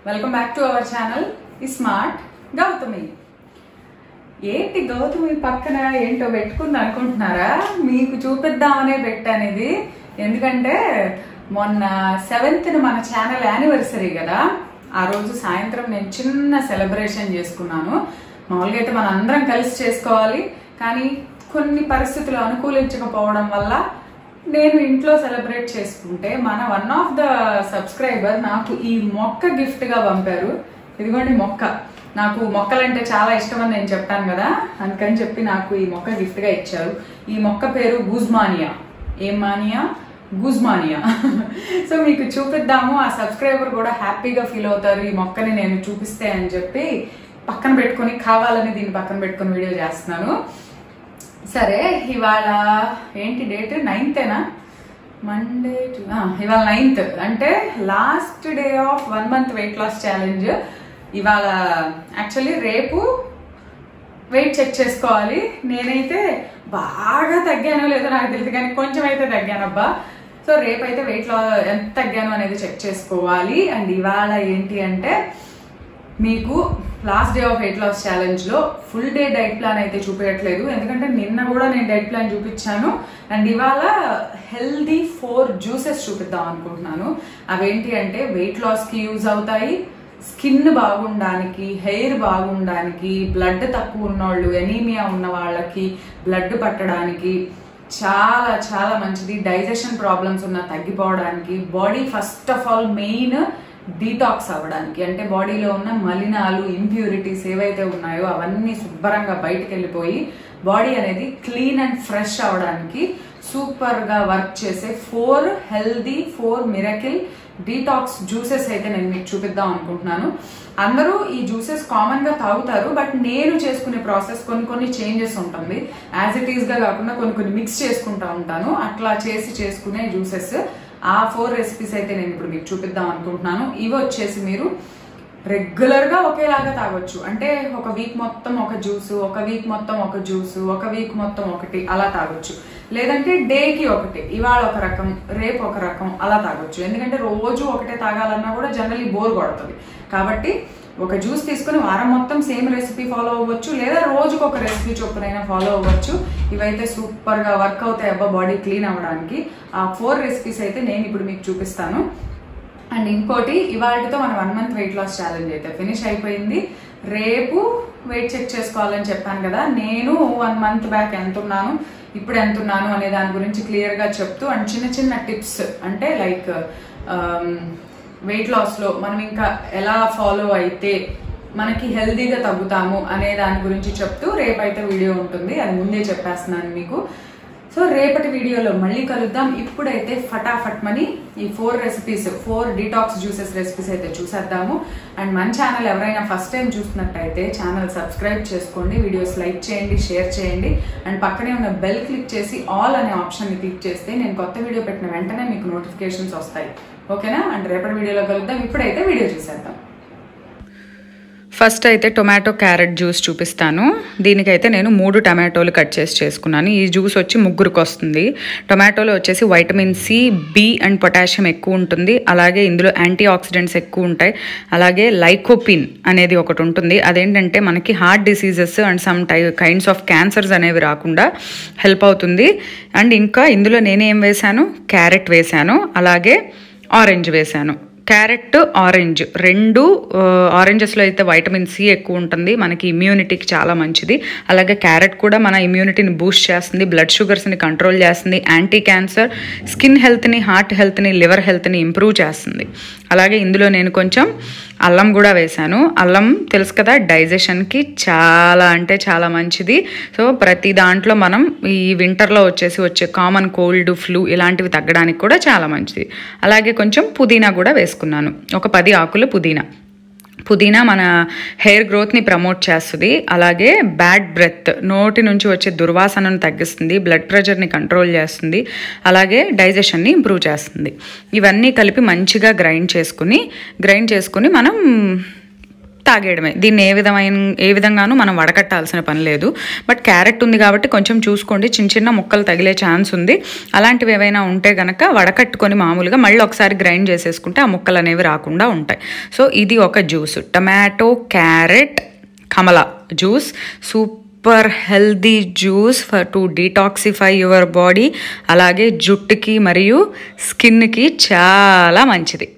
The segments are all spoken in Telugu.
welcome back to our channel smart Gautami ఏంటి గౌతమి పక్కన ఏంటో పెట్టుకుంది అనుకుంటున్నారా మీకు చూపిద్దామనే పెట్టాను ఇది ఎందుకంటే మొన్న సెవెంత్ మన ఛానల్ యానివర్సరీ కదా ఆ రోజు సాయంత్రం నేను చిన్న సెలబ్రేషన్ చేసుకున్నాను మామూలుగా అయితే మన అందరం కలిసి చేసుకోవాలి కానీ కొన్ని పరిస్థితులు అనుకూలించకపోవడం వల్ల నేను ఇంట్లో సెలబ్రేట్ చేసుకుంటే మన వన్ ఆఫ్ ద సబ్స్క్రైబర్ నాకు ఈ మొక్క గిఫ్ట్ గా పంపారు ఇదిగోండి మొక్క నాకు మొక్కలంటే చాలా ఇష్టం అని నేను చెప్పాను కదా అందుకని చెప్పి నాకు ఈ మొక్క గిఫ్ట్ గా ఇచ్చారు ఈ మొక్క పేరు గూజ్మానియా ఏం మానియా గూజ్మానియా సో మీకు చూపిద్దాము ఆ సబ్స్క్రైబర్ కూడా హ్యాపీగా ఫీల్ అవుతారు ఈ మొక్కని నేను చూపిస్తే అని చెప్పి పక్కన పెట్టుకొని కావాలని దీన్ని పక్కన పెట్టుకొని వీడియో చేస్తున్నాను సరే ఇవాళ ఏంటి డేట్ నైన్తేనా మండే టు ఇవాళ నైన్త్ అంటే last day of one month weight loss challenge ఇవాళ యాక్చువల్లీ రేపు వెయిట్ చెక్ చేసుకోవాలి నేనైతే బాగా తగ్గానో లేదో నాకు తెలియదు కానీ కొంచెం అయితే తగ్గానబ్బా సో రేపైతే వెయిట్ లా ఎంత తగ్గాను అనేది చెక్ చేసుకోవాలి అండ్ ఇవాళ ఏంటి అంటే మీకు last day of weight loss challenge లో ఫుల్ డే డైట్ ప్లాన్ అయితే చూపించట్లేదు ఎందుకంటే నిన్న కూడా నేను డైట్ ప్లాన్ చూపించాను అండ్ ఇవాళ హెల్దీ ఫోర్ జ్యూసెస్ చూపిద్దాం అనుకుంటున్నాను అవేంటి అంటే వెయిట్ లాస్ కి యూజ్ అవుతాయి స్కిన్ బాగుండడానికి హెయిర్ బాగుండడానికి బ్లడ్ తక్కువ ఉన్నోళ్ళు ఎనీమియా ఉన్న వాళ్ళకి బ్లడ్ పట్టడానికి చాలా చాలా మంచిది డైజెషన్ ప్రాబ్లమ్స్ ఉన్న తగ్గిపోవడానికి body first of all main detox అవ్వడానికి అంటే బాడీలో ఉన్న మలినాలు ఇంప్యూరిటీస్ ఏవైతే ఉన్నాయో అవన్నీ శుభ్రంగా బయటకు వెళ్ళిపోయి బాడీ అనేది క్లీన్ అండ్ ఫ్రెష్ అవడానికి సూపర్ గా వర్క్ చేసే four healthy four miracle detox juices అయితే నేను మీకు చూపిద్దాం అనుకుంటున్నాను అందరూ ఈ జ్యూసెస్ కామన్ గా తాగుతారు బట్ నేను చేసుకునే ప్రాసెస్ కొన్ని కొన్ని చేంజెస్ ఉంటుంది యాజ్ ఇట్ ఈస్ గా కాకుండా కొన్ని కొన్ని మిక్స్ చేసుకుంటా ఉంటాను అట్లా చేసి చేసుకునే జ్యూసెస్ ఆ ఫోర్ రెసిపీస్ అయితే నేను ఇప్పుడు మీకు చూపిద్దాం అనుకుంటున్నాను ఇవి వచ్చేసి మీరు రెగ్యులర్ గా ఒకేలాగా తాగొచ్చు అంటే ఒక వీక్ మొత్తం ఒక జ్యూస్ ఒక వీక్ మొత్తం ఒక జ్యూస్ ఒక వీక్ మొత్తం ఒకటి అలా తాగొచ్చు లేదంటే డేకి ఒకటి ఇవాళ ఒక రకం రేపు ఒక రకం అలా తాగొచ్చు ఎందుకంటే రోజు ఒకటే తాగాలన్నా కూడా జనరలీ బోర్ కొడుతుంది కాబట్టి ఒక జ్యూస్ తీసుకుని వారం మొత్తం సేమ్ రెసిపీ ఫాలో అవ్వచ్చు లేదా రోజుకు ఒక రెసిపీ చొప్పునైనా ఫాలో అవ్వచ్చు ఇవైతే సూపర్ గా వర్క్ అవుతాయి అబ్బా బాడీ క్లీన్ అవ్వడానికి ఆ ఫోర్ రెసిపీస్ అయితే నేను ఇప్పుడు మీకు చూపిస్తాను అండ్ ఇంకోటి ఇవాళతో మన one month weight loss challenge అయితే ఫినిష్ అయిపోయింది రేపు వెయిట్ చెక్ చేసుకోవాలని చెప్పాను కదా నేను వన్ మంత్ బ్యాక్ ఎంత ఉన్నాను ఇప్పుడు ఎంత ఉన్నాను అనే దాని గురించి క్లియర్ గా చెప్తూ అండ్ చిన్న చిన్న టిప్స్ అంటే లైక్ వెయిట్ లాస్ లో మనం ఇంకా ఎలా ఫాలో అయితే మనకి హెల్దీగా తగ్గుతాము అనే దాని గురించి చెప్తూ రేపైతే వీడియో ఉంటుంది అది ముందే చెప్పేస్తున్నాను మీకు సో రేపటి వీడియోలో మళ్ళీ కలుద్దాం ఇప్పుడైతే ఫటాఫట్ మని ఈ four recipes four detox juices recipes అయితే చూసేద్దాము అండ్ మన ఛానల్ ఎవరైనా ఫస్ట్ టైం చూస్తున్నట్టయితే ఛానల్ సబ్స్క్రైబ్ చేసుకోండి వీడియోస్ లైక్ చేయండి షేర్ చేయండి అండ్ పక్కనే ఉన్న బెల్ క్లిక్ చేసి ఆల్ అనే ఆప్షన్ క్లిక్ చేస్తే నేను కొత్త వీడియో పెట్టిన వెంటనే మీకు నోటిఫికేషన్స్ వస్తాయి ఓకేనా అండ్ రేపటి వీడియోలో కలుద్దాం ఇప్పుడైతే వీడియో చూసేద్దాం ఫస్ట్ అయితే టొమాటో క్యారెట్ జ్యూస్ చూపిస్తాను దీనికైతే నేను మూడు టమాటోలు కట్ చేసి చేసుకున్నాను ఈ జ్యూస్ వచ్చి ముగ్గురికి వస్తుంది టొమాటోలో వచ్చేసి vitamin C B and potassium ఎక్కువ ఉంటుంది అలాగే ఇందులో యాంటీ ఆక్సిడెంట్స్ ఎక్కువ ఉంటాయి అలాగే లైకోపిన్ అనేది ఒకటి ఉంటుంది అదేంటంటే మనకి heart diseases and some type kinds of cancers అనేవి రాకుండా హెల్ప్ అవుతుంది అండ్ ఇంకా ఇందులో నేనేం వేశాను క్యారెట్ వేశాను అలాగే ఆరెంజ్ వేశాను క్యారెట్ ఆరెంజ్ రెండు ఆరెంజెస్లో అయితే వైటమిన్ సి ఎక్కువ ఉంటుంది మనకి ఇమ్యూనిటీకి చాలా మంచిది అలాగే క్యారెట్ కూడా మన ఇమ్యూనిటీని బూస్ట్ చేస్తుంది బ్లడ్ షుగర్స్ని కంట్రోల్ చేస్తుంది యాంటీ క్యాన్సర్ స్కిన్ హెల్త్ని హార్ట్ హెల్త్ని లివర్ హెల్త్ని ఇంప్రూవ్ చేస్తుంది అలాగే ఇందులో నేను కొంచెం అల్లం కూడా వేశాను అల్లం తెలుసు కదా డైజెషన్కి చాలా అంటే చాలా మంచిది సో ప్రతి దాంట్లో మనం ఈ వింటర్లో వచ్చేసి వచ్చే కామన్ కోల్డ్ ఫ్లూ ఇలాంటివి తగ్గడానికి కూడా చాలా మంచిది అలాగే కొంచెం పుదీనా కూడా వేసుకున్నాను ఒక పది ఆకులు పుదీనా పుదీనా మన హెయిర్ గ్రోత్ని ప్రమోట్ చేస్తుంది అలాగే బ్యాడ్ బ్రెత్ నోటి నుంచి వచ్చే దుర్వాసనను తగ్గిస్తుంది బ్లడ్ ప్రెషర్ని కంట్రోల్ చేస్తుంది అలాగే డైజెషన్ని ఇంప్రూవ్ చేస్తుంది ఇవన్నీ కలిపి మంచిగా గ్రైండ్ చేసుకుని గ్రైండ్ చేసుకుని మనం తాగేయడమే దీన్ని ఏ విధమైన ఏ విధంగానూ మనం వడకట్టాల్సిన పని లేదు బట్ క్యారెట్ ఉంది కాబట్టి కొంచెం చూసుకోండి చిన్న చిన్న ముక్కలు తగిలే ఛాన్స్ ఉంది అలాంటివి ఏవైనా ఉంటే గనక వడకట్టుకొని మామూలుగా మళ్ళీ ఒకసారి గ్రైండ్ చేసేసుకుంటే ఆ ముక్కలు అనేవి రాకుండా ఉంటాయి సో ఇది ఒక జ్యూస్ టమాటో క్యారెట్ కమల juice super healthy juice for to detoxify your body అలాగే జుట్టుకి మరియు స్కిన్కి చాలా మంచిది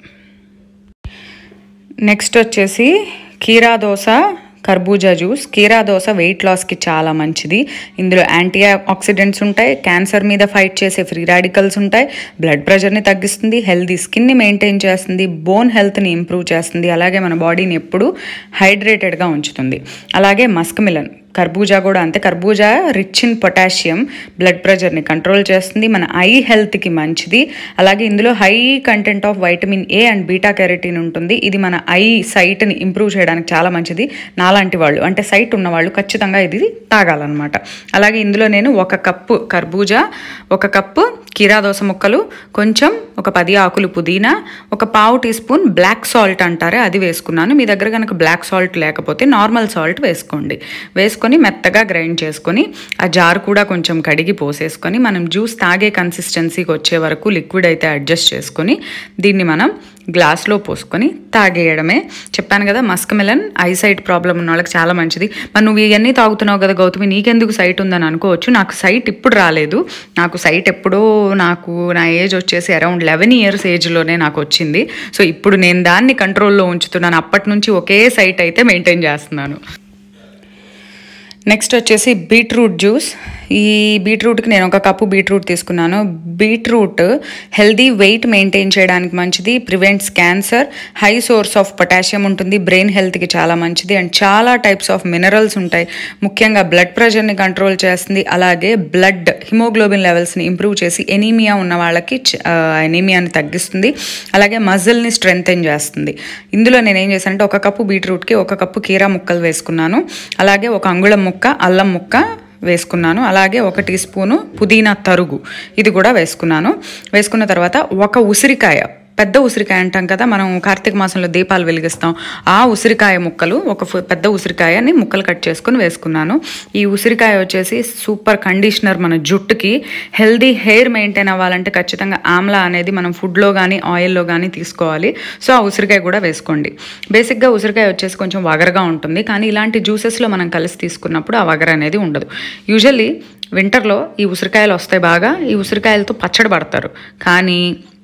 నెక్స్ట్ వచ్చేసి కీరా దోస కర్బూజా జ్యూస్ కీరా దోస వెయిట్ లాస్కి చాలా మంచిది ఇందులో యాంటీ ఆక్సిడెంట్స్ ఉంటాయి క్యాన్సర్ మీద ఫైట్ చేసే ఫ్రీ రాడికల్స్ ఉంటాయి బ్లడ్ ప్రెషర్ని తగ్గిస్తుంది హెల్దీ స్కిన్ని మెయింటైన్ చేస్తుంది బోన్ హెల్త్ని ఇంప్రూవ్ చేస్తుంది అలాగే మన బాడీని ఎప్పుడూ హైడ్రేటెడ్గా ఉంచుతుంది అలాగే మస్క్ మిలన్ కర్బూజా కూడా అంతే కర్బూజా రిచ్ ఇన్ పొటాషియం బ్లడ్ ప్రెషర్ని కంట్రోల్ చేస్తుంది మన ఐ హెల్త్కి మంచిది అలాగే ఇందులో high content of vitamin A and beta carotene ఉంటుంది ఇది మన ఐ సైట్ని ఇంప్రూవ్ చేయడానికి చాలా మంచిది నాలాంటి వాళ్ళు అంటే సైట్ ఉన్న వాళ్ళు ఖచ్చితంగా ఇది తాగాలన్నమాట అలాగే ఇందులో నేను ఒక కప్పు కర్బూజా ఒక కప్పు కీరా దోస ముక్కలు కొంచెం ఒక పది ఆకులు పుదీనా ఒక పావు టీ స్పూన్ బ్లాక్ సాల్ట్ అంటారే అది వేసుకున్నాను మీ దగ్గర కనుక బ్లాక్ సాల్ట్ లేకపోతే నార్మల్ సాల్ట్ వేసుకోండి వేసుకొని మెత్తగా గ్రైండ్ చేసుకొని ఆ జార్ కూడా కొంచెం కడిగి పోసేసుకొని మనం జ్యూస్ తాగే కన్సిస్టెన్సీకి వచ్చే వరకు లిక్విడ్ అయితే అడ్జస్ట్ చేసుకొని దీన్ని మనం గ్లాస్లో పోసుకొని తాగేయడమే చెప్పాను కదా మస్క్ మెలన్ ఐసైట్ ప్రాబ్లం ఉన్న వాళ్ళకి చాలా మంచిది మరి నువ్వు ఇవన్నీ తాగుతున్నావు కదా గౌతమి నీకెందుకు సైట్ ఉందని అనుకోవచ్చు నాకు సైట్ ఇప్పుడు రాలేదు నాకు సైట్ ఎప్పుడో నాకు నా ఏజ్ వచ్చేసి అరౌండ్ లెవెన్ ఇయర్స్ ఏజ్లోనే నాకు వచ్చింది సో ఇప్పుడు నేను దాన్ని కంట్రోల్లో ఉంచుతున్నాను అప్పటి నుంచి ఒకే సైట్ అయితే మెయింటైన్ చేస్తున్నాను నెక్స్ట్ వచ్చేసి బీట్రూట్ జ్యూస్ ఈ బీట్రూట్కి నేను ఒక కప్పు బీట్రూట్ తీసుకున్నాను బీట్రూట్ హెల్దీ వెయిట్ మెయింటైన్ చేయడానికి మంచిది prevents cancer high source of potassium ఉంటుంది బ్రెయిన్ హెల్త్కి చాలా మంచిది అండ్ చాలా టైప్స్ ఆఫ్ మినరల్స్ ఉంటాయి ముఖ్యంగా బ్లడ్ ప్రెషర్ని కంట్రోల్ చేస్తుంది అలాగే బ్లడ్ హిమోగ్లోబిన్ లెవెల్స్ని ఇంప్రూవ్ చేసి ఎనీమియా ఉన్న వాళ్ళకి ఎనీమియాని తగ్గిస్తుంది అలాగే మజిల్ని స్ట్రెంగ్తెన్ చేస్తుంది ఇందులో నేను ఏం చేశానంటే ఒక కప్పు బీట్రూట్కి ఒక కప్పు కీరా ముక్కలు వేసుకున్నాను అలాగే ఒక అంగుళం ముక్క అల్లం ముక్క వేసుకున్నాను అలాగే ఒక టీ స్పూను పుదీనా తరుగు ఇది కూడా వేసుకున్నాను వేసుకున్న తర్వాత ఒక ఉసిరికాయ పెద్ద ఉసిరికాయ అంటాం కదా మనం కార్తీక మాసంలో దీపాలు వెలిగిస్తాం ఆ ఉసిరికాయ ముక్కలు ఒక ఫు- పెద్ద ఉసిరికాయని ముక్కలు కట్ చేసుకుని వేసుకున్నాను ఈ ఉసిరికాయ వచ్చేసి సూపర్ కండిషనర్ మన జుట్టుకి హెల్దీ హెయిర్ మెయింటైన్ అవ్వాలంటే ఖచ్చితంగా ఆమ్లా అనేది మనం ఫుడ్లో కానీ ఆయిల్లో కానీ తీసుకోవాలి సో ఆ ఉసిరికాయ కూడా వేసుకోండి బేసిక్గా ఉసిరికాయ వచ్చేసి కొంచెం వగరగా ఉంటుంది కానీ ఇలాంటి జ్యూసెస్లో మనం కలిసి తీసుకున్నప్పుడు ఆ వగర అనేది ఉండదు యూజువల్లీ వింటర్లో ఈ ఉసిరికాయలు వస్తాయి బాగా ఈ ఉసిరికాయలతో పచ్చడి పడతారు కానీ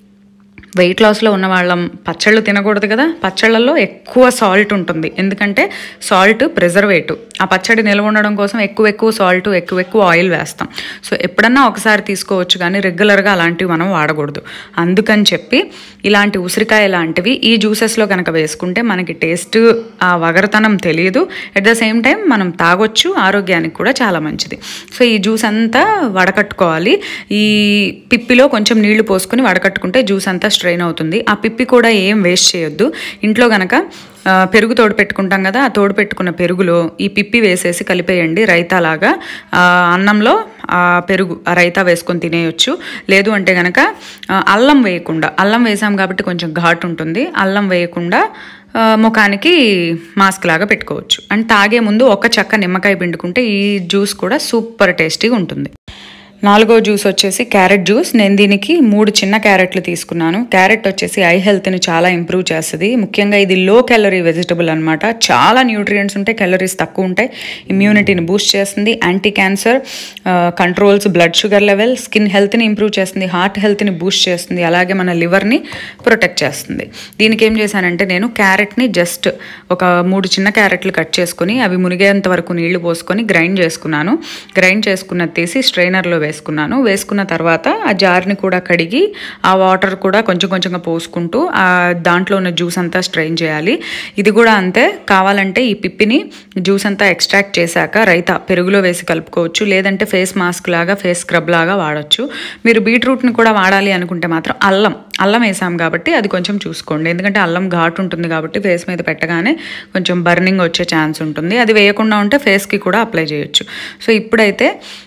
వెయిట్ లాస్లో ఉన్న వాళ్ళం పచ్చళ్ళు తినకూడదు కదా పచ్చళ్ళల్లో ఎక్కువ సాల్ట్ ఉంటుంది ఎందుకంటే సాల్ట్ ప్రిజర్వేటివ్ ఆ పచ్చడి నిల్వ ఉండడం కోసం ఎక్కువ ఎక్కువ సాల్ట్ ఎక్కువ ఎక్కువ ఆయిల్ వేస్తాం సో ఎప్పుడన్నా ఒకసారి తీసుకోవచ్చు కానీ రెగ్యులర్గా అలాంటివి మనం వాడకూడదు అందుకని చెప్పి ఇలాంటి ఉసిరికాయ లాంటివి ఈ జ్యూసెస్లో కనుక వేసుకుంటే మనకి టేస్ట్ ఆ వగరతనం తెలియదు ఎట్ ద సేమ్ టైం మనం తాగొచ్చు ఆరోగ్యానికి కూడా చాలా మంచిది సో ఈ జ్యూస్ అంతా వడకట్టుకోవాలి ఈ పిప్పిలో కొంచెం నీళ్లు పోసుకొని వడకట్టుకుంటే జ్యూస్ అంతా స్ట్రెయిన్ అవుతుంది ఆ పిప్పి కూడా ఏం వేస్ట్ చేయొద్దు ఇంట్లో గనక ఆ, పెరుగు తోడు పెట్టుకుంటాం కదా ఆ తోడు పెట్టుకున్న పెరుగులో ఈ పిప్పి వేసేసి కలిపేయండి రైతాలాగా ఆ, అన్నంలో ఆ పెరుగు ఆ రైతా వేసుకొని తినేయొచ్చు లేదు అంటే గనక ఆ, అల్లం వేయకుండా అల్లం వేసాం కాబట్టి కొంచెం ఘాటు ఉంటుంది అల్లం వేయకుండా ఆ, ముఖానికి మాస్క్ లాగా పెట్టుకోవచ్చు అండ్ తాగే ముందు ఒక చెక్క నిమ్మకాయ పిండుకుంటే ఈ జ్యూస్ కూడా సూపర్ టేస్టీగా ఉంటుంది నాలుగో జ్యూస్ వచ్చేసి క్యారెట్ జ్యూస్ నేను దీనికి మూడు చిన్న క్యారెట్లు తీసుకున్నాను క్యారెట్ వచ్చేసి ఐ హెల్త్ని చాలా ఇంప్రూవ్ చేస్తుంది ముఖ్యంగా ఇది లో క్యాలరీ వెజిటబుల్ అనమాట చాలా న్యూట్రియంట్స్ ఉంటాయి క్యాలరీస్ తక్కువ ఉంటాయి ఇమ్యూనిటీని బూస్ట్ చేస్తుంది anti cancer controls blood sugar level skin హెల్త్ని ఇంప్రూవ్ చేస్తుంది హార్ట్ హెల్త్ని బూస్ట్ చేస్తుంది అలాగే మన లివర్ని ప్రొటెక్ట్ చేస్తుంది దీనికి ఏం చేశానంటే నేను క్యారెట్ని జస్ట్ ఒక మూడు చిన్న క్యారెట్లు కట్ చేసుకొని అవి మునిగేంత వరకు నీళ్లు పోసుకొని గ్రైండ్ చేసుకున్నాను గ్రైండ్ చేసుకున్నది తీసి స్ట్రైనర్లో వేసుకున్నాను వేసుకున్న తర్వాత ఆ జార్ని కూడా కడిగి ఆ వాటర్ కూడా కొంచెం కొంచెంగా పోసుకుంటూ ఆ దాంట్లో ఉన్న జ్యూస్ అంతా స్ట్రెయిన్ చేయాలి ఇది కూడా అంతే కావాలంటే ఈ పిప్పిని జ్యూస్ అంతా ఎక్స్ట్రాక్ట్ చేశాక రైతా పెరుగులో వేసి కలుపుకోవచ్చు లేదంటే ఫేస్ మాస్క్ లాగా ఫేస్ స్క్రబ్ లాగా వాడచ్చు మీరు బీట్రూట్ని కూడా వాడాలి అనుకుంటే మాత్రం అల్లం అల్లం వేసాం కాబట్టి అది కొంచెం చూసుకోండి ఎందుకంటే అల్లం ఘాటు ఉంటుంది కాబట్టి ఫేస్ మీద పెట్టగానే కొంచెం బర్నింగ్ వచ్చే ఛాన్స్ ఉంటుంది అది వేయకుండా ఉంటే ఫేస్కి కూడా అప్లై చేయొచ్చు సో ఇప్పుడైతే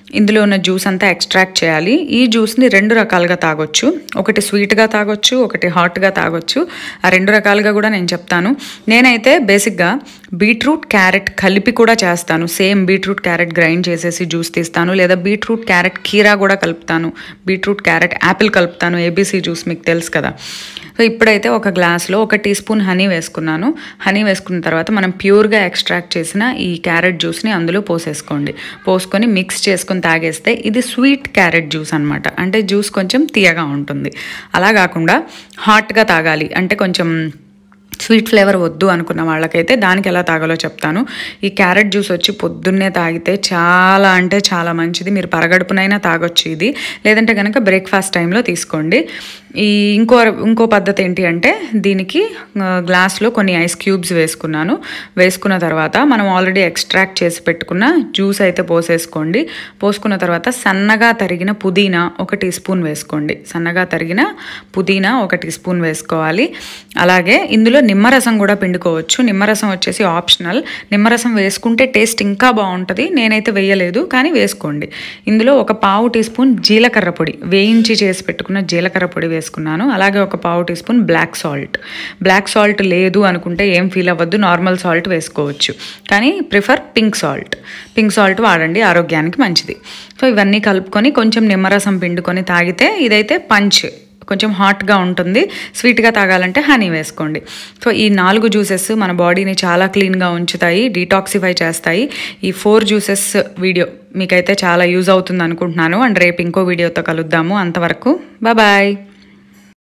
ఇందులో ఉన్న జ్యూస్ అంతా ఎక్స్ట్రాక్ట్ చేయాలి ఈ జ్యూస్ని రెండు రకాలుగా తాగొచ్చు ఒకటి స్వీట్గా తాగొచ్చు ఒకటి హాట్గా తాగొచ్చు ఆ రెండు రకాలుగా కూడా నేను చెప్తాను నేనైతే బేసిక్గా బీట్రూట్ క్యారెట్ కలిపి కూడా చేస్తాను సేమ్ బీట్రూట్ క్యారెట్ గ్రైండ్ చేసేసి జ్యూస్ తీస్తాను లేదా బీట్రూట్ క్యారెట్ కీరా కూడా కలుపుతాను బీట్రూట్ క్యారెట్ యాపిల్ కలుపుతాను ఏబీసీ జ్యూస్ మీకు తెలుసు కదా సో ఇప్పుడైతే ఒక గ్లాస్లో ఒక టీ స్పూన్ హనీ వేసుకున్నాను హనీ వేసుకున్న తర్వాత మనం ప్యూర్గా ఎక్స్ట్రాక్ట్ చేసిన ఈ క్యారెట్ జ్యూస్ని అందులో పోసేసుకోండి పోసుకొని మిక్స్ చేసుకొని తాగేస్తే ఇది స్వీట్ క్యారెట్ జ్యూస్ అనమాట అంటే జ్యూస్ కొంచెం తీయగా ఉంటుంది అలా కాకుండా హాట్గా తాగాలి అంటే కొంచెం స్వీట్ ఫ్లేవర్ వద్దు అనుకున్న వాళ్ళకైతే దానికి ఎలా తాగాలో చెప్తాను ఈ క్యారెట్ జ్యూస్ వచ్చి పొద్దున్నే తాగితే చాలా అంటే చాలా మంచిది మీరు పరగడుపునైనా తాగొచ్చు ఇది లేదంటే కనుక బ్రేక్ఫాస్ట్ టైంలో తీసుకోండి ఈ ఇంకో ఇంకో పద్ధతి ఏంటి అంటే దీనికి ఆ, గ్లాస్లో కొన్ని ఐస్ క్యూబ్స్ వేసుకున్నాను వేసుకున్న తర్వాత మనం ఆల్రెడీ ఎక్స్ట్రాక్ట్ చేసి పెట్టుకున్న జ్యూస్ అయితే పోసేసుకోండి పోసుకున్న తర్వాత సన్నగా తరిగిన పుదీనా ఒక టీ స్పూన్ వేసుకోండి సన్నగా తరిగిన పుదీనా ఒక టీ స్పూన్ వేసుకోవాలి అలాగే ఇందులో నిమ్మరసం కూడా పిండుకోవచ్చు నిమ్మరసం వచ్చేసి ఆప్షనల్ నిమ్మరసం వేసుకుంటే టేస్ట్ ఇంకా బాగుంటుంది నేనైతే వేయలేదు కానీ వేసుకోండి ఇందులో ఒక పావు టీ స్పూన్ జీలకర్ర పొడి వేయించి చేసి పెట్టుకున్న జీలకర్ర పొడి వేసుకున్నాను అలాగే ఒక పావు teaspoon black salt black salt లేదు అనుకుంటే ఏం ఫీల్ అవ్వద్దు నార్మల్ సాల్ట్ వేసుకోవచ్చు కానీ prefer pink salt pink salt వాడండి ఆరోగ్యానికి మంచిది సో ఇవన్నీ కలుపుకొని కొంచెం నిమ్మరసం పిండుకొని తాగితే ఇదైతే పంచ్ కొంచెం హాట్గా ఉంటుంది స్వీట్గా తాగాలంటే హనీ వేసుకోండి సో ఈ నాలుగు జ్యూసెస్ మన బాడీని చాలా క్లీన్గా ఉంచుతాయి డీటాక్సిఫై చేస్తాయి ఈ ఫోర్ జ్యూసెస్ వీడియో మీకైతే చాలా యూజ్ అవుతుంది అనుకుంటున్నాను అండ్ రేపు ఇంకో వీడియోతో కలుద్దాము అంతవరకు బాయ్